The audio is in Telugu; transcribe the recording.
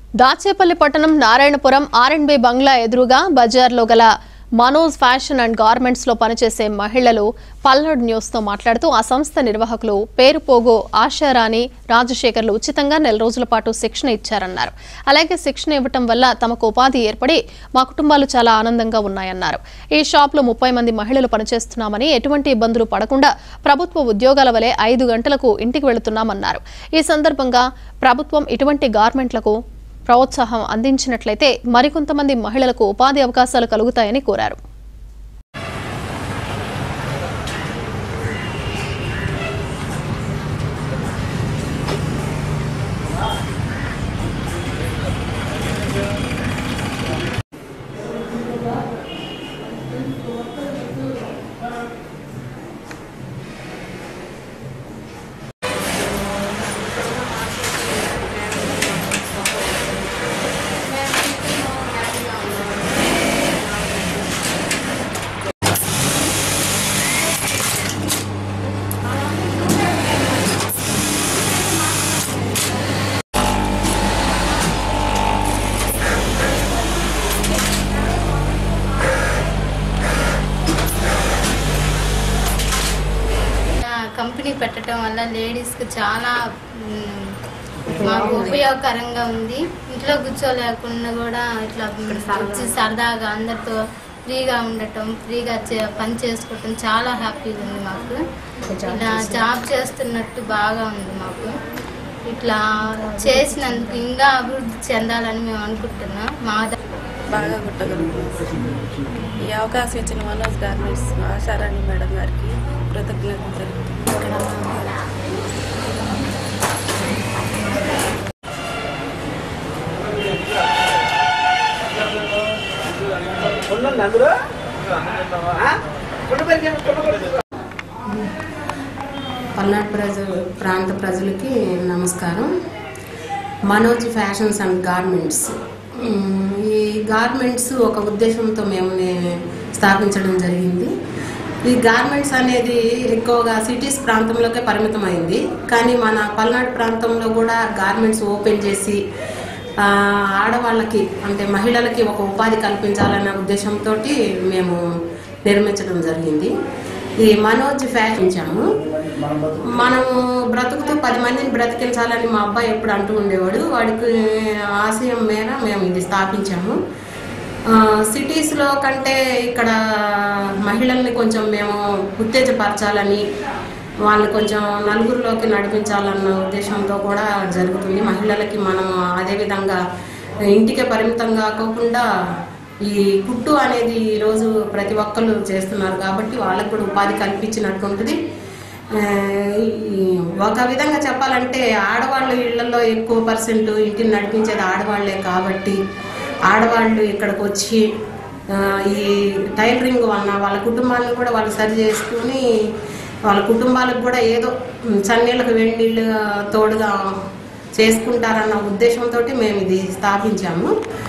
దాచేపల్లి పట్టణం నారాయణపురం ఆర్ఎండ్బి బంగ్లా ఎదురుగా బజార్లో గల మనోజ్ ఫ్యాషన్ అండ్ గార్మెంట్స్ లో పనిచేసే మహిళలు పల్నాడు న్యూస్ తో మాట్లాడుతూ ఆ సంస్థ నిర్వాహకులు పేరు పోగో ఆశారాణి రాజశేఖర్లు ఉచితంగా నెల రోజుల పాటు శిక్షణ ఇచ్చారన్నారు అలాగే శిక్షణ ఇవ్వటం వల్ల తమకు ఉపాధి ఏర్పడి మా కుటుంబాలు చాలా ఆనందంగా ఉన్నాయన్నారు ఈ షాప్ లో ముప్పై మంది మహిళలు పనిచేస్తున్నామని ఎటువంటి ఇబ్బందులు పడకుండా ప్రభుత్వ ఉద్యోగాల వలె ఐదు గంటలకు ఇంటికి వెళుతున్నామన్నారు ఈ సందర్భంగా ప్రభుత్వం ఇటువంటి గార్మెంట్లకు ప్రోత్సాహం అందించినట్లయితే మరికొంతమంది మహిళలకు ఉపాధి అవకాశాలు కలుగుతాయని కోరారు ఇలా కంపెనీ పెట్టడం వల్ల లేడీస్కి చాలా మ్, మాకు ఉపయోగకరంగా ఉంది ఇంట్లో కూర్చోలేకుండా కూడా ఇట్లా వచ్చి సరదాగా అందరితో ఫ్రీగా ఉండటం ఫ్రీగా చే- పని చేసుకోవటం చాలా హ్యాపీగా ఉంది మాకు ఇలా జాబ్ చేస్తున్నట్టు బాగా ఉంది మాకు ఇట్లా చేసినందుకు ఇంకా అభివృద్ధి చెందాలని మేము అనుకుంటున్నాం మా ద- బాగా కుట్టగలుగుతాం ఈ అవకాశం ఇచ్చిన మనోజ్ గార్మెంట్స్ ఆశారాణి మేడం గారికి కృతజ్ఞతలు తెలుపుతున్నాను ఉండండి అందులో ఆ? ఉండు మరి నేను కొనుక్కోలేదు. పల్నాడు ప్రజ ప్రాంత ప్రజలకి నమస్కారం మనోజ్ ఫ్యాషన్స్ అండ్ గార్మెంట్స్ మ్, ఈ గార్మెంట్స్ ఒక ఉద్దేశంతో మేము నే- స్థాపించడం జరిగింది ఈ గార్మెంట్స్ అనేది ఎక్కువగా సిటీస్ ప్రాంతంలోకే పరిమితమైంది కానీ మన పల్నాడు ప్రాంతంలో కూడా గార్మెంట్స్ ఓపెన్ చేసి ఆ, ఆడవాళ్ళకి అంటే మహిళలకి ఒక ఉపాధి కల్పించాలన్న ఉద్దేశంతో మేము నిర్మించడం జరిగింది ఈ మనోజ్ ఫ్యాషించాము మనము బ్రతుకుతూ పది మందిని బ్రతికించాలని మా అబ్బాయి ఎప్పుడు అంటూ ఉండేవాడు వాడికి ఆశయం మేర మేము ఇది స్థాపించాము ఆ, సిటీస్లో కంటే ఇక్కడ మహిళల్ని కొంచెం మేము ఉత్తేజపరచాలని వాళ్ళని కొంచెం నలుగురిలోకి నడిపించాలన్న ఉద్దేశంతో కూడా జరుగుతుంది మహిళలకి మనం అదేవిధంగా ఇంటికే పరిమితం కాకుండా ఈ కుట్టు అనేది ఈరోజు ప్రతి ఒక్కరు చేస్తున్నారు కాబట్టి వాళ్ళకు కూడా ఉపాధి కల్పించినట్టు ఉంటుంది ఆ, ఈ- ఒక విధంగా చెప్పాలంటే ఆడవాళ్ళు ఇళ్లలో ఎక్కువ పర్సెంట్ ఇంటిని నడిపించేది ఆడవాళ్లే కాబట్టి ఆడవాళ్ళు ఇక్కడికి వచ్చి ఆ, ఈ టైలరింగ్ వలన వాళ్ళ కుటుంబాలను కూడా వాళ్ళు సరి చేసుకుని వాళ్ళ కుటుంబాలకు కూడా ఏదో ఉమ్, చన్నీళ్ళకు వేడి నీళ్ళు తోడుగా చేసుకుంటారన్న ఉద్దేశంతో మేము ఇది స్థాపించాము